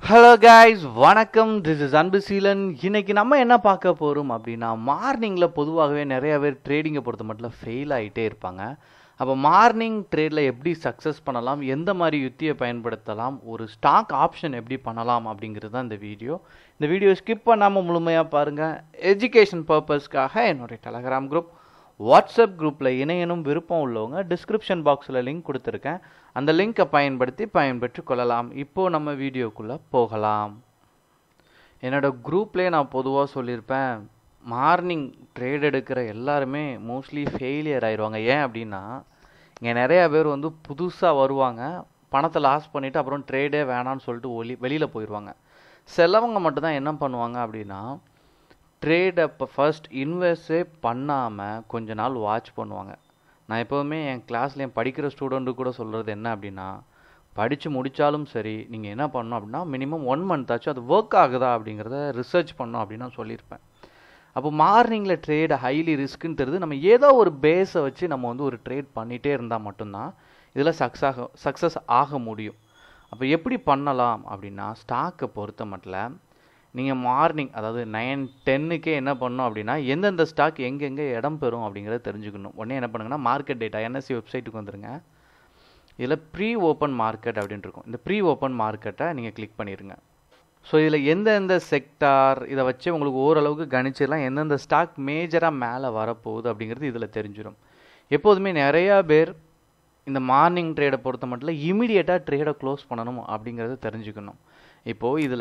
hello guys வணக்கம் this is Anbuseelan இன்னைக்கு நம்ம என்ன பார்க்க போகிறோம் அப்படின்னா மார்னிங்கில் பொதுவாகவே நிறைய பேர் ட்ரேடிங்கை பொறுத்த மட்டும் ஃபெயில் ஆகிட்டே இருப்பாங்க அப்போ மார்னிங் ட்ரேடில் எப்படி சக்ஸஸ் பண்ணலாம் எந்த மாதிரி யுத்தியை பயன்படுத்தலாம் ஒரு ஸ்டாக் ஆப்ஷன் எப்படி பண்ணலாம் அப்படிங்கிறது தான் இந்த வீடியோ இந்த வீடியோ ஸ்கிப் பண்ணாமல் முழுமையாக பாருங்கள் எஜுகேஷன் பர்பஸ்க்காக என்னுடைய டெலகிராம் குரூப் வாட்ஸ்அப் குரூப்பில் இணையனும் விருப்பம் உள்ளவங்க டிஸ்கிரிப்ஷன் பாக்ஸில் லிங்க் கொடுத்துருக்கேன் அந்த லிங்கை பயன்படுத்தி பயன்பெற்று கொள்ளலாம் இப்போது நம்ம வீடியோக்குள்ளே போகலாம் என்னோட குரூப்லேயே நான் பொதுவாக சொல்லியிருப்பேன் மார்னிங் ட்ரேட் எடுக்கிற எல்லாருமே மோஸ்ட்லி ஃபெயிலியர் ஆயிடுவாங்க ஏன் அப்படின்னா இங்கே நிறையா பேர் வந்து புதுசாக வருவாங்க பணத்தை லாஸ் பண்ணிவிட்டு அப்புறம் ட்ரேடே வேணான்னு சொல்லிட்டு ஒலி வெளியில் போயிடுவாங்க சிலவங்க மட்டும்தான் என்ன பண்ணுவாங்க அப்படின்னா ட்ரேடை இப்போ ஃபர்ஸ்ட் இன்வெஸ்டே பண்ணாமல் கொஞ்ச நாள் வாட்ச் பண்ணுவாங்க நான் எப்போவுமே என் கிளாஸில் என் படிக்கிற ஸ்டூடெண்ட்டு கூட சொல்கிறது என்ன அப்படின்னா படித்து முடித்தாலும் சரி நீங்கள் என்ன பண்ணணும் அப்படின்னா மினிமம் ஒன் மந்த் ஆச்சும் அது ஒர்க் ஆகுதா அப்படிங்கிறத ரிசர்ச் பண்ணணும் அப்படின்னு நான் சொல்லியிருப்பேன் அப்போ மார்னிங்கில் ட்ரேட் ஹைலி ரிஸ்க்குன்னு தெரியுது நம்ம ஏதோ ஒரு பேஸை வச்சு நம்ம வந்து ஒரு ட்ரேட் பண்ணிகிட்டே இருந்தால் மட்டும்தான் இதில் சக்ஸ் ஆக சக்ஸஸ் ஆக முடியும் அப்போ எப்படி பண்ணலாம் அப்படின்னா ஸ்டாக்கை பொறுத்த மட்டும் நீங்கள் மார்னிங் அதாவது நைன் டென்னுக்கே என்ன பண்ணணும் அப்படின்னா எந்தெந்த ஸ்டாக் எங்கெங்கே இடம் பெறும் அப்படிங்கிறத தெரிஞ்சுக்கணும் உடனே என்ன பண்ணுங்கன்னா மார்க்கெட் டேட்டா என்எஸ்சி வெப்சைட்டுக்கு வந்துருங்க இதில் ப்ரீ ஓப்பன் மார்க்கெட் அப்படின்னு இருக்கும் இந்த ப்ரீ ஓப்பன் மார்க்கெட்டை நீங்கள் கிளிக் பண்ணிடுங்க ஸோ இதில் எந்தெந்த செக்டார் இதை வச்சு உங்களுக்கு ஓரளவுக்கு கணிச்சிடலாம் எந்தெந்த ஸ்டாக் மேஜராக மேலே வரப்போகுது அப்படிங்கிறது இதில் தெரிஞ்சிடும் எப்போதுமே நிறையா பேர் இந்த மார்னிங் ட்ரேடை பொறுத்த மட்டும் இமீடியட்டாக ட்ரேடை க்ளோஸ் பண்ணணும் அப்படிங்கிறத தெரிஞ்சுக்கணும் இப்போது இதில்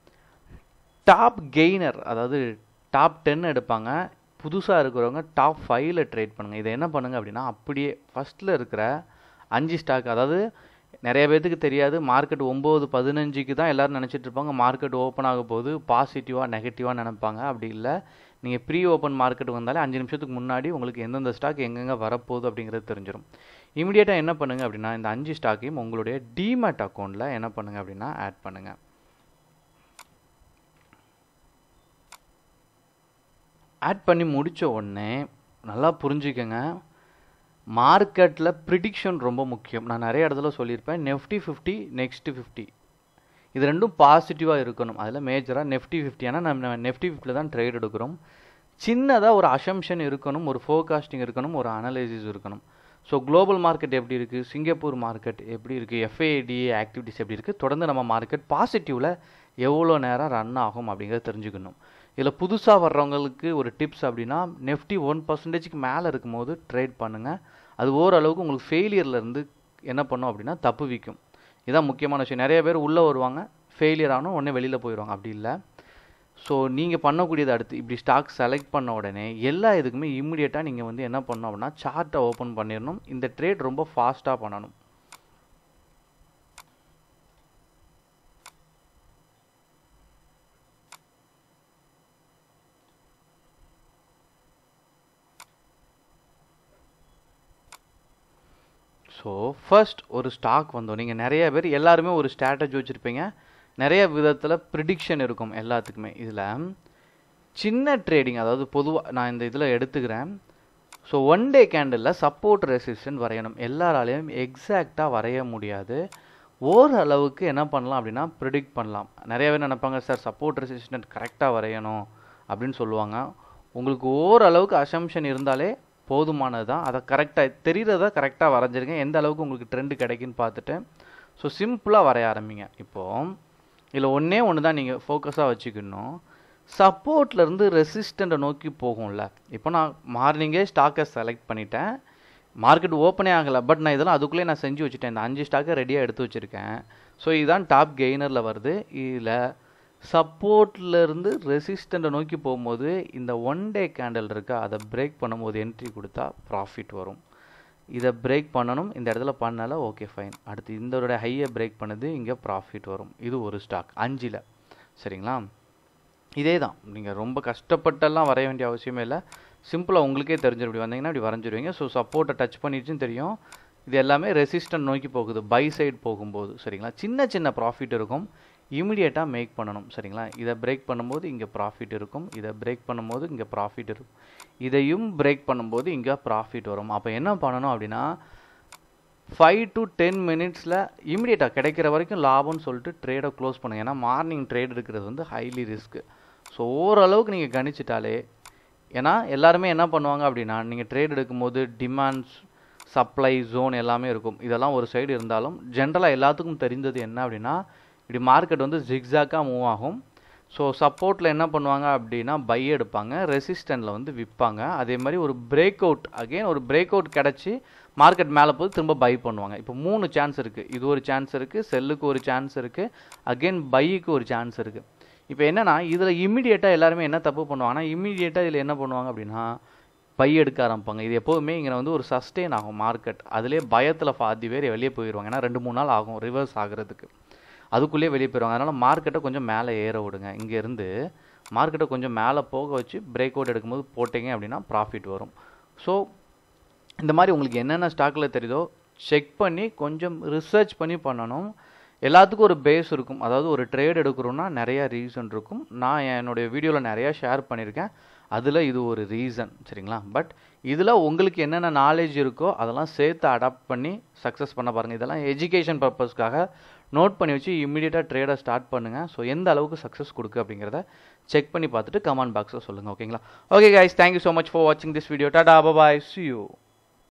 டாப் கெய்னர் அதாவது டாப் டென் எடுப்பாங்க புதுசாக இருக்கிறவங்க டாப் ஃபைவ்ல ட்ரேட் பண்ணுங்கள் இதை என்ன பண்ணுங்கள் அப்படின்னா அப்படியே ஃபஸ்ட்டில் இருக்கிற அஞ்சு ஸ்டாக் அதாவது நிறைய பேர்த்துக்கு தெரியாது மார்க்கெட் ஒம்பது பதினஞ்சுக்கு தான் எல்லோரும் நினச்சிட்டு இருப்பாங்க மார்க்கெட் ஓப்பன் ஆக போது பாசிட்டிவாக நெகட்டிவாக நினைப்பாங்க அப்படி இல்லை நீங்கள் ப்ரீ ஓப்பன் மார்க்கெட் வந்தாலே அஞ்சு நிமிஷத்துக்கு முன்னாடி உங்களுக்கு எந்தெந்த ஸ்டாக் எங்கெங்கே வரப்போகுது அப்படிங்கிறது தெரிஞ்சிடும் இமீடியட்டாக என்ன பண்ணுங்கள் அப்படின்னா இந்த அஞ்சு ஸ்டாக்கையும் உங்களுடைய டிமேட் அக்கௌண்ட்டில் என்ன பண்ணுங்கள் அப்படின்னா ஆட் பண்ணுங்கள் ஆட் பண்ணி முடித்த உடனே நல்லா புரிஞ்சுக்கங்க மார்க்கெட்டில் ப்ரிடிக்ஷன் ரொம்ப முக்கியம் நான் நிறைய இடத்துல சொல்லியிருப்பேன் நெஃப்டி ஃபிஃப்டி நெக்ஸ்ட்டு ஃபிஃப்டி இது ரெண்டும் பாசிட்டிவாக இருக்கணும் அதில் மேஜராக நெஃப்டி ஃபிஃப்டி ஏன்னா நம்ம நெஃப்டி ஃபிஃப்டியில் தான் ட்ரேட் எடுக்கிறோம் சின்னதாக ஒரு அசம்ஷன் இருக்கணும் ஒரு ஃபோர்காஸ்டிங் இருக்கணும் ஒரு அனலைசிஸ் இருக்கணும் ஸோ குளோபல் மார்க்கெட் எப்படி இருக்குது சிங்கப்பூர் மார்க்கெட் எப்படி இருக்குது எஃப்ஏடி ஆக்டிவிட்டிஸ் எப்படி இருக்குது தொடர்ந்து நம்ம மார்க்கெட் பாசிட்டிவில் எவ்வளோ நேரம் ரன் ஆகும் அப்படிங்கிறத தெரிஞ்சுக்கணும் இதில் புதுசாக வர்றவங்களுக்கு ஒரு டிப்ஸ் அப்படின்னா நெஃப்டி ஒன் பர்சன்டேஜ்க்கு மேலே இருக்கும்போது ட்ரேட் பண்ணுங்கள் அது ஓரளவுக்கு உங்களுக்கு ஃபெயிலியர்லேருந்து என்ன பண்ணும் அப்படின்னா தப்பு விற்கும் இதுதான் முக்கியமான விஷயம் நிறைய பேர் உள்ளே வருவாங்க ஃபெயிலியர் ஆகணும் உடனே வெளியில் போயிடுவாங்க அப்படி இல்லை ஸோ நீங்கள் பண்ணக்கூடியது அடுத்து இப்படி ஸ்டாக் செலக்ட் பண்ண உடனே எல்லா இதுக்குமே இம்மிடியட்டாக நீங்கள் வந்து என்ன பண்ணணும் அப்படின்னா சார்ட்டை ஓப்பன் பண்ணிடணும் இந்த ட்ரேட் ரொம்ப ஃபாஸ்ட்டாக பண்ணணும் ஸோ ஃபர்ஸ்ட் ஒரு ஸ்டாக் வந்தோம் நீங்கள் நிறைய பேர் எல்லாருமே ஒரு ஸ்ட்ராட்டஜி வச்சுருப்பீங்க நிறைய விதத்தில் ப்ரிடிக்ஷன் இருக்கும் எல்லாத்துக்குமே இதில் சின்ன ட்ரேடிங் அதாவது பொதுவாக நான் இந்த இதில் எடுத்துக்கிறேன் ஸோ ஒன் டே கேண்டலில் சப்போர்ட் ரெசிஸ்டன்ட் வரையணும் எல்லாராலையும் எக்ஸாக்டாக வரைய முடியாது ஓரளவுக்கு என்ன பண்ணலாம் அப்படின்னா ப்ரிடிக்ட் பண்ணலாம் நிறைய பேர் நினைப்பாங்க சார் சப்போர்ட் ரெசிஸ்டன்ட் கரெக்டாக வரையணும் அப்படின்னு சொல்லுவாங்க உங்களுக்கு ஓரளவுக்கு அசம்ஷன் இருந்தாலே போதுமானது தான் அதை கரெக்டாக தெரிகிறத கரெக்டாக வரைஞ்சிருங்க எந்த அளவுக்கு உங்களுக்கு ட்ரெண்டு கிடைக்குன்னு பார்த்துட்டு ஸோ சிம்பிளாக வரைய ஆரம்பிங்க இப்போது இதில் ஒன்றே ஒன்று தான் நீங்கள் ஃபோக்கஸாக வச்சுக்கணும் சப்போர்ட்லேருந்து ரெசிஸ்டண்ட்டை நோக்கி போகும்ல இப்போ நான் மார்னிங்கே ஸ்டாக்கை செலக்ட் பண்ணிட்டேன் மார்க்கெட் ஓப்பனே ஆகலை பட் நான் இதெல்லாம் அதுக்குள்ளே நான் செஞ்சு வச்சுட்டேன் இந்த அஞ்சு ஸ்டாக்கை ரெடியாக எடுத்து வச்சுருக்கேன் ஸோ இதுதான் டாப் கெய்னரில் வருது இதில் சப்போர்ட்லேருந்து ரெசிஸ்டண்ட்டை நோக்கி போகும்போது இந்த ஒன் டே கேண்டில் இருக்கா அதை பிரேக் பண்ணும்போது என்ட்ரி கொடுத்தா ப்ராஃபிட் வரும் இதை பிரேக் பண்ணணும் இந்த இடத்துல பண்ணல ஓகே ஃபைன் அடுத்து இந்த ஹையை பிரேக் பண்ணுது இங்கே ப்ராஃபிட் வரும் இது ஒரு ஸ்டாக் அஞ்சில் சரிங்களா இதே தான் நீங்கள் ரொம்ப கஷ்டப்பட்டெல்லாம் வரைய வேண்டிய அவசியமே இல்லை சிம்பிளாக உங்களுக்கே தெரிஞ்சிடும் இப்படி வந்தீங்கன்னா இப்படி வரைஞ்சிருவீங்க ஸோ சப்போர்ட்டை டச் பண்ணிடுச்சுன்னு தெரியும் இது எல்லாமே ரெசிஸ்டன்ட் நோக்கி போகுது பை சைடு போகும்போது சரிங்களா சின்ன சின்ன ப்ராஃபிட் இருக்கும் இமிடியேட்டாக மேக் பண்ணணும் சரிங்களா இதை பிரேக் பண்ணும்போது இங்கே ப்ராஃபிட் இருக்கும் இதை பிரேக் பண்ணும்போது இங்கே ப்ராஃபிட் இருக்கும் இதையும் பிரேக் பண்ணும்போது இங்கே ப்ராஃபிட் வரும் அப்போ என்ன பண்ணணும் அப்படின்னா ஃபைவ் டு டென் மினிட்ஸில் இமீடியட்டாக கிடைக்கிற வரைக்கும் லாபம்னு சொல்லிட்டு ட்ரேடை க்ளோஸ் பண்ணுங்க ஏன்னா மார்னிங் ட்ரேட் எடுக்கிறது வந்து ஹைலி ரிஸ்க்கு ஸோ ஓரளவுக்கு நீங்கள் கணிச்சிட்டாலே ஏன்னா எல்லாருமே என்ன பண்ணுவாங்க அப்படின்னா நீங்கள் ட்ரேட் எடுக்கும்போது டிமாண்ட்ஸ் சப்ளை ஜோன் எல்லாமே இருக்கும் இதெல்லாம் ஒரு சைடு இருந்தாலும் ஜென்ரலாக எல்லாத்துக்கும் தெரிந்தது என்ன அப்படின்னா இப்படி மார்க்கெட் வந்து ஜிக்ஸாக்காக மூவ் ஆகும் ஸோ சப்போர்ட்டில் என்ன பண்ணுவாங்க அப்படின்னா பை எடுப்பாங்க ரெசிஸ்டண்டில் வந்து விற்பாங்க அதே மாதிரி ஒரு பிரேக் அவுட் அகெயின் ஒரு பிரேக் அவுட் கிடச்சி மார்க்கெட் மேலே போய் திரும்ப பை பண்ணுவாங்க இப்போ மூணு சான்ஸ் இருக்குது இது ஒரு சான்ஸ் இருக்குது செல்லுக்கு ஒரு சான்ஸ் இருக்குது அகெயின் பைக்கு ஒரு சான்ஸ் இருக்குது இப்போ என்னன்னா இதில் இம்மிடியேட்டாக எல்லாருமே என்ன தப்பு பண்ணுவாங்கன்னா இம்மிடியேட்டாக இதில் என்ன பண்ணுவாங்க அப்படின்னா பை எடுக்க ஆரம்பிப்பாங்க இது எப்போதுமே இங்கே வந்து ஒரு சஸ்டெயின் ஆகும் மார்க்கெட் அதிலே பயத்தில் பாதி பேர் வெளியே போயிடுவாங்க ஏன்னா ரெண்டு மூணு நாள் ஆகும் ரிவர்ஸ் ஆகிறதுக்கு அதுக்குள்ளேயே வெளியே போயிடுவாங்க அதனால் மார்க்கெட்டை கொஞ்சம் மேலே ஏற விடுங்க இங்கேருந்து மார்க்கெட்டை கொஞ்சம் மேலே போக வச்சு பிரேக் அவுட் எடுக்கும்போது போட்டிங்க அப்படின்னா ப்ராஃபிட் வரும் ஸோ இந்த மாதிரி உங்களுக்கு என்னென்ன ஸ்டாக்கில் தெரியுதோ செக் பண்ணி கொஞ்சம் ரிசர்ச் பண்ணி பண்ணணும் எல்லாத்துக்கும் ஒரு பேஸ் இருக்கும் அதாவது ஒரு ட்ரேட் எடுக்கிறோன்னா நிறைய ரீசன் இருக்கும் நான் என்னுடைய வீடியோவில் நிறையா ஷேர் பண்ணியிருக்கேன் அதில் இது ஒரு ரீசன் சரிங்களா பட் இதில் உங்களுக்கு என்னென்ன நாலேஜ் இருக்கோ அதெல்லாம் சேர்த்து அடாப்ட் பண்ணி சக்ஸஸ் பண்ண பாருங்கள் இதெல்லாம் எஜுகேஷன் பர்பஸ்க்காக நோட் பண்ணி வச்சு இம்மிடியேட்டாக ட்ரேடை ஸ்டார்ட் பண்ணுங்கள் ஸோ எந்த அளவுக்கு சக்ஸஸ் கொடுக்கு அப்படிங்கிறத செக் பண்ணி பார்த்துட்டு கமெண்ட் பாக்ஸில் சொல்லுங்கள் ஓகேங்களா okay guys thank you so much for வாட்சிங் this video tata bye see you